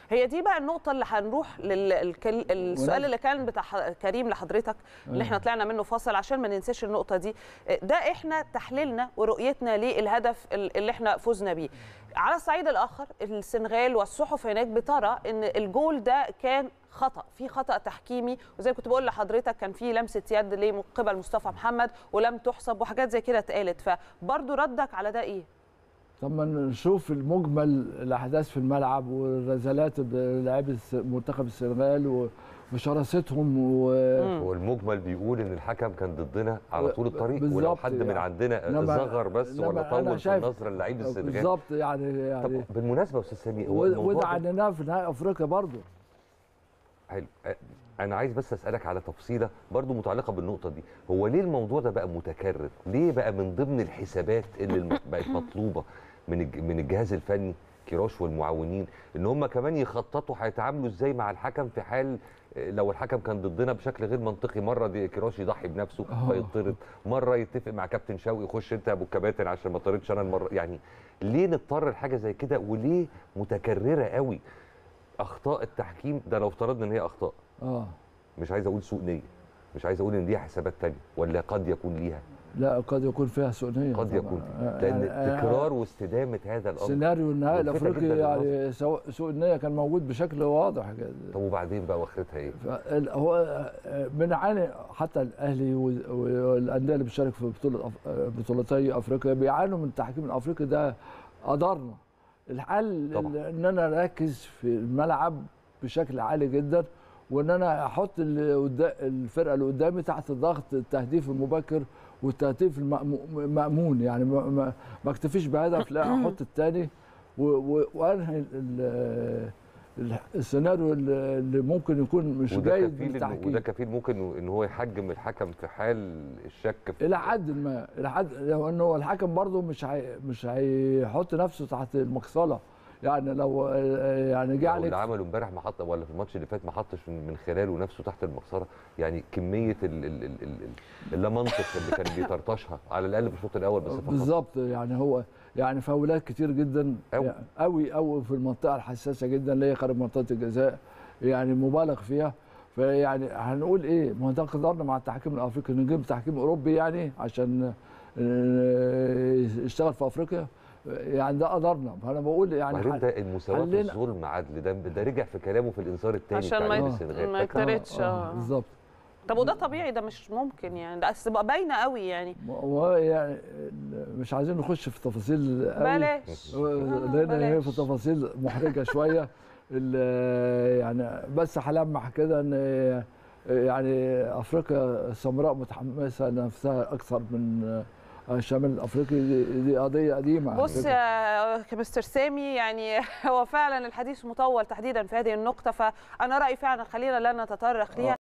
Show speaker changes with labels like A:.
A: هي دي بقى النقطه اللي هنروح للسؤال اللي كان بتاع ح- كريم لحضرتك اللي احنا طلعنا منه فاصل عشان ما ننساش النقطه دي ده احنا تحليلنا ورؤيتنا للهدف ال- اللي احنا فزنا بيه على الصعيد الاخر السنغال والصحف هناك بترى ان الجول ده كان خطا في خطا تحكيمي وزي ما كنت بقول لحضرتك كان في لمسه يد ليه من قبل مصطفى محمد ولم تحسب وحاجات زي كده اتقالت فبرضه ردك على ده ايه
B: طب ما نشوف المجمل الاحداث في الملعب والرزالات بلاعبي الس- منتخب السنغال و- وشراستهم و...
C: هو المجمل بيقول ان الحكم كان ضدنا على طول الطريق ولو
B: بالظبط
C: حد من
B: يعني.
C: عندنا
B: إنما-
C: زغر بس
B: إنما
C: ولا
B: أنا
C: طول في
B: شايف-
C: النظره للعيب السنغال
B: بالظبط يعني يعني
C: طب بالمناسبه يا استاذ سامي هو
B: و-
C: الموضوع
B: وده
C: ده-
B: عنناه في نهائي افريقيا برضه
C: حلو أ- انا عايز بس اسالك على تفصيله برضو متعلقه بالنقطه دي هو ليه الموضوع ده بقى متكرر ليه بقى من ضمن الحسابات اللي الم- بقت مطلوبه من الج- من الجهاز الفني كيروش والمعاونين ان هم كمان يخططوا هيتعاملوا ازاي مع الحكم في حال آه، لو الحكم كان ضدنا بشكل غير منطقي مره دي كيروش يضحي بنفسه
B: آه.
C: فيطرد مره يتفق مع كابتن شوقي خش انت يا ابو الكباتن عشان ما طردش انا المره يعني ليه نضطر لحاجه زي كده وليه متكرره قوي اخطاء التحكيم ده لو افترضنا ان هي اخطاء
B: اه
C: مش عايز اقول سوء نيه مش عايز اقول ان ليها حسابات تانية ولا قد يكون ليها
B: لا قد يكون فيها سوء نيه
C: قد
B: طبعاً.
C: يكون
B: آه،
C: لان
B: يعني- آه،
C: تكرار واستدامه هذا الامر
B: سيناريو النهائي
C: ملفتة
B: الافريقي
C: جداً
B: يعني سواء سوء النيه كان موجود بشكل واضح كده
C: طب وبعدين بقى واخرتها ايه؟
B: فال- هو بنعاني حتى الاهلي وال- والانديه اللي بتشارك في بطوله أف- بطولتي افريقيا بيعانوا من التحكيم الافريقي ده قدرنا الحل
C: طبعاً.
B: ان انا اركز في الملعب بشكل عالي جدا وان انا احط اللي قدا- الفرقه اللي قدامي تحت ضغط التهديف المبكر والتهديف المامون يعني ما, ما, ما اكتفيش بهدف لا احط الثاني وانهي ال- ال- السيناريو اللي اللي ممكن يكون مش
C: وده
B: جيد
C: كفيل إن-
B: بالتحكيم
C: وده كفيل ممكن ان هو يحجم الحكم في حال الشك في
B: الى حد ما الى حد لو انه هو الحكم برضه مش هي مش هيحط نفسه تحت المقصله يعني لو يعني جه
C: لو
B: عليك
C: اللي عمله امبارح ما حط ولا في الماتش اللي فات ما حطش من من خلاله نفسه تحت المقصره يعني كميه ال- ال- ال- ال- اللا منطق اللي كان بيطرطشها على الاقل في الشوط الاول بس فقط
B: بالظبط يعني هو يعني فاولات كتير جدا
C: أوي.
B: قوي قوي في المنطقه الحساسه جدا اللي هي خارج منطقه الجزاء يعني مبالغ فيها فيعني هنقول ايه ما هو ده قدرنا مع التحكيم الافريقي نجيب تحكيم اوروبي يعني عشان آه، يشتغل في افريقيا يعني ده قدرنا فانا بقول يعني
C: وبعدين
B: حل-
C: ده المساواه في
B: حلنا-
C: الظلم عدل ده ده رجع في كلامه في الانذار الثاني
A: عشان
C: بتاع
A: ما
C: نادي
A: يت-
C: السنغال
A: ما
C: فاكر؟
A: يترددش
B: آه،
A: آه.
B: بالظبط
A: طب وده طبيعي ده مش ممكن يعني ده أصل بقى باينه قوي يعني
B: وهو يعني مش عايزين نخش في تفاصيل قوي
A: بلاش
B: لان هي في
A: بلاش.
B: تفاصيل محرجه شويه ال- يعني بس هلمح كده ان يعني افريقيا السمراء متحمسه نفسها اكثر من الشمال الافريقي دي, دي قضيه قديمه على
A: بص
B: فكرة.
A: يا مستر سامي يعني هو فعلا الحديث مطول تحديدا في هذه النقطه فانا رايي فعلا خلينا لا نتطرق ليها